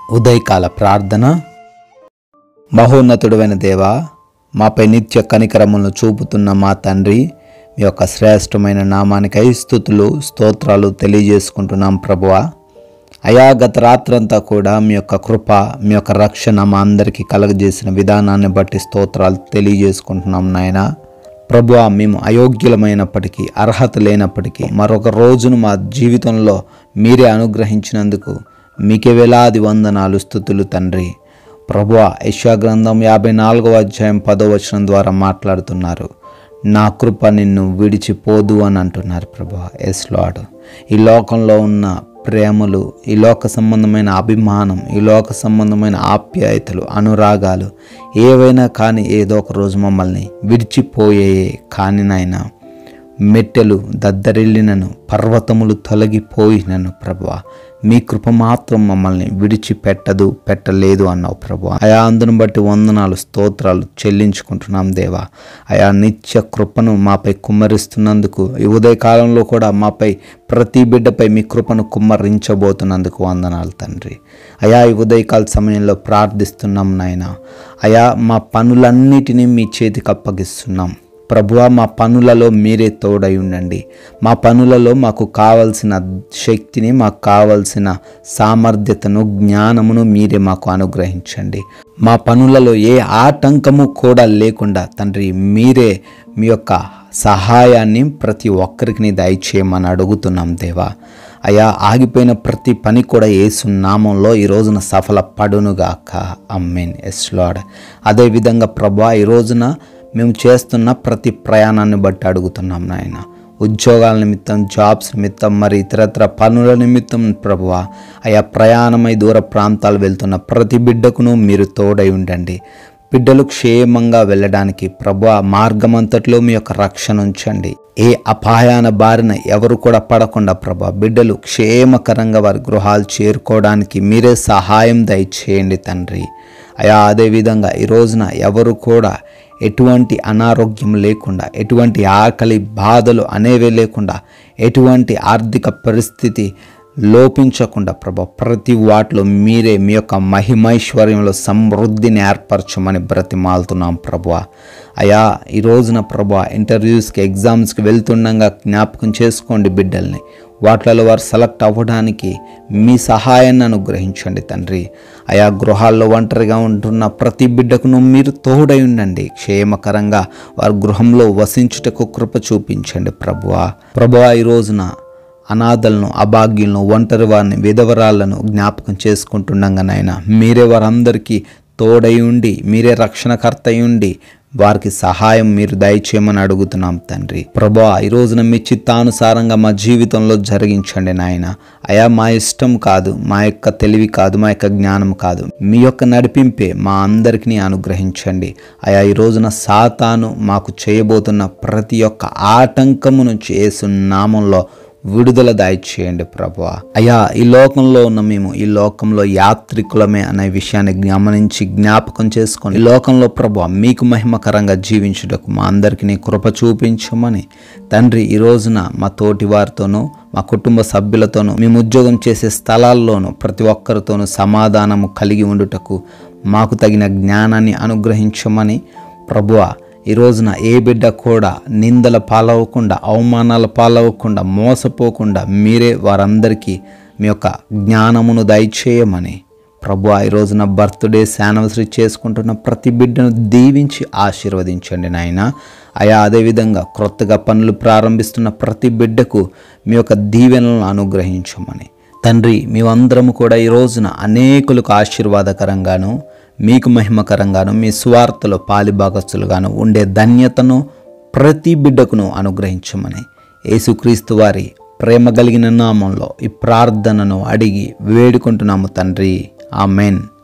ఉదయకాల ప్రార్థన మహోన్నతుడైన దేవా మాపై నిత్య కనికరములను చూపుతున్న మా తండ్రి మీ యొక్క శ్రేష్టమైన నామానికై స్థుతులు స్తోత్రాలు తెలియజేసుకుంటున్నాం ప్రభువా అయా గత రాత్రంతా కూడా మీ యొక్క కృప మీ యొక్క రక్షణ మా అందరికీ కలగజేసిన విధానాన్ని బట్టి స్తోత్రాలు తెలియజేసుకుంటున్నాం నాయన ప్రభువా మేము అయోగ్యులమైనప్పటికీ అర్హత లేనప్పటికీ మరొక రోజును మా జీవితంలో మీరే అనుగ్రహించినందుకు మీకే వేలాది వందనాలు స్థుతులు తండ్రి ప్రభువ యశా గ్రంథం యాభై నాలుగవ అధ్యాయం పదో వచనం ద్వారా మాట్లాడుతున్నారు నా కృప నిన్ను విడిచిపోదు అని అంటున్నారు ప్రభు ఎస్ లాడ్ ఈ లోకంలో ఉన్న ప్రేమలు ఈ లోక సంబంధమైన అభిమానం ఈ లోక సంబంధమైన ఆప్యాయతలు అనురాగాలు ఏవైనా కానీ ఏదో ఒక రోజు మమ్మల్ని విడిచిపోయే కానీ నాయనా మెట్టెలు దద్దరిల్లినను పర్వతములు తొలగిపోయినను ప్రభువ మీ కృప మాత్రం మమ్మల్ని విడిచిపెట్టదు పెట్టలేదు అన్నావు ప్రభు అయా అందును బట్టి వందనాలు స్తోత్రాలు చెల్లించుకుంటున్నాం దేవా అయా నిత్య కృపను మాపై కుమ్మరిస్తున్నందుకు ఈ ఉదయకాలంలో కూడా మాపై ప్రతి బిడ్డపై మీ కృపను కుమ్మరించబోతున్నందుకు వందనాలు తండ్రి అయా ఈ ఉదయకాల సమయంలో ప్రార్థిస్తున్నాం నాయన అయా మా పనులన్నిటినీ మీ చేతికి అప్పగిస్తున్నాం ప్రభువా మా పనులలో మీరే తోడై ఉండండి మా పనులలో మాకు కావలసిన శక్తిని మాకు కావలసిన సామర్థ్యతను జ్ఞానమును మీరే మాకు అనుగ్రహించండి మా పనులలో ఏ ఆటంకము కూడా లేకుండా తండ్రి మీరే మీ యొక్క సహాయాన్ని ప్రతి ఒక్కరికి దయచేయమని అడుగుతున్నాం దేవా అయా ఆగిపోయిన ప్రతి పని కూడా ఏసు నామంలో ఈ రోజున సఫల పడునుగాక అమ్మేన్ ఎస్ లాడ్ అదేవిధంగా ప్రభా ఈ రోజున మేము చేస్తున్న ప్రతి ప్రయాణాన్ని బట్టి అడుగుతున్నాం నాయన ఉద్యోగాల నిమిత్తం జాబ్స్ నిమిత్తం మరి ఇతరత్ర పనుల నిమిత్తం ప్రభువ ఆయా ప్రయాణమై దూర ప్రాంతాలు వెళ్తున్న ప్రతి బిడ్డకును మీరు తోడై ఉండండి బిడ్డలు క్షేమంగా వెళ్ళడానికి ప్రభు మార్గమంతట్లో మీ యొక్క రక్షణ ఉంచండి ఏ అపాయాన బారిన ఎవరు కూడా పడకుండా ప్రభా బిడ్డలు క్షేమకరంగా వారి గృహాలు చేరుకోవడానికి మీరే సహాయం దయచేయండి తండ్రి అయా అదేవిధంగా ఈ రోజున ఎవరు కూడా ఎటువంటి అనారోగ్యం లేకుండా ఎటువంటి ఆకలి బాధలు అనేవే లేకుండా ఎటువంటి ఆర్థిక పరిస్థితి లోపించకుండా ప్రభా ప్రతి వాటిలో మీరే మీ యొక్క మహిమైశ్వర్యంలో సమృద్ధిని ఏర్పరచమని బ్రతిమాలుతున్నాం ప్రభా అయా ఈ రోజున ప్రభా ఇంటర్వ్యూస్కి ఎగ్జామ్స్కి వెళ్తుండగా జ్ఞాపకం చేసుకోండి బిడ్డల్ని వాటిలలో వారు సెలెక్ట్ అవ్వడానికి మీ సహాయాన్ని అనుగ్రహించండి తండ్రి ఆయా గృహాల్లో ఒంటరిగా ఉంటున్న ప్రతి బిడ్డకును మీరు తోడై ఉండండి క్షేమకరంగా వారి గృహంలో వసించుటకు కృప చూపించండి ప్రభువా ప్రభువా ఈ రోజున అనాథలను అభాగ్యులను ఒంటరి వారిని విధవరాలను జ్ఞాపకం చేసుకుంటుండగానైనా మీరే వారందరికీ తోడై ఉండి మీరే రక్షణకర్త అయి ఉండి వారికి సహాయం మీరు దయచేయమని అడుగుతున్నాం తండ్రి ప్రభా ఈ రోజున మీ చిత్తానుసారంగా మా జీవితంలో జరిగించండి నాయన అయా మా ఇష్టం కాదు మా యొక్క తెలివి కాదు మా యొక్క జ్ఞానం కాదు మీ యొక్క నడిపింపే మా అందరికీ అనుగ్రహించండి అయా ఈ రోజున సాతాను మాకు చేయబోతున్న ప్రతి ఒక్క ఆటంకము నుంచి యేసు నామంలో విడుదల దయచేయండి ప్రభు అయ్యా ఈ లోకంలో ఉన్న మేము ఈ లోకంలో యాత్రికులమే అనే విషయాన్ని గమనించి జ్ఞాపకం చేసుకొని ఈ లోకంలో ప్రభు మీకు మహిమకరంగా జీవించుటకు మా అందరికీ నీ కృప చూపించమని తండ్రి ఈ రోజున మా తోటి వారితోనూ మా కుటుంబ సభ్యులతోనూ మేము ఉద్యోగం చేసే స్థలాల్లోనూ ప్రతి ఒక్కరితోనూ సమాధానము కలిగి ఉండుటకు మాకు తగిన జ్ఞానాన్ని అనుగ్రహించమని ప్రభువా ఈ రోజున ఏ బిడ్డ కూడా నిందల పాలవకుండా అవమానాల పాలవకుండా మోసపోకుండా మీరే వారందరికీ మీ యొక్క జ్ఞానమును దయచేయమని ప్రభు ఈ రోజున బర్త్డే శానివర్సరీ చేసుకుంటున్న ప్రతి బిడ్డను దీవించి ఆశీర్వదించండి నాయన అయా అదేవిధంగా క్రొత్తగా పనులు ప్రారంభిస్తున్న ప్రతి బిడ్డకు మీ యొక్క దీవెనలను అనుగ్రహించమని తండ్రి మేమందరము కూడా ఈ రోజున అనేకులకు ఆశీర్వాదకరంగాను మీకు మహిమకరంగాను మీ స్వార్థలో పాలిభాగస్తులుగాను ఉండే ధన్యతను ప్రతి బిడ్డకును అనుగ్రహించమని యేసుక్రీస్తు వారి ప్రేమ కలిగిన నామంలో ఈ ప్రార్థనను అడిగి వేడుకుంటున్నాము తండ్రి ఆమెన్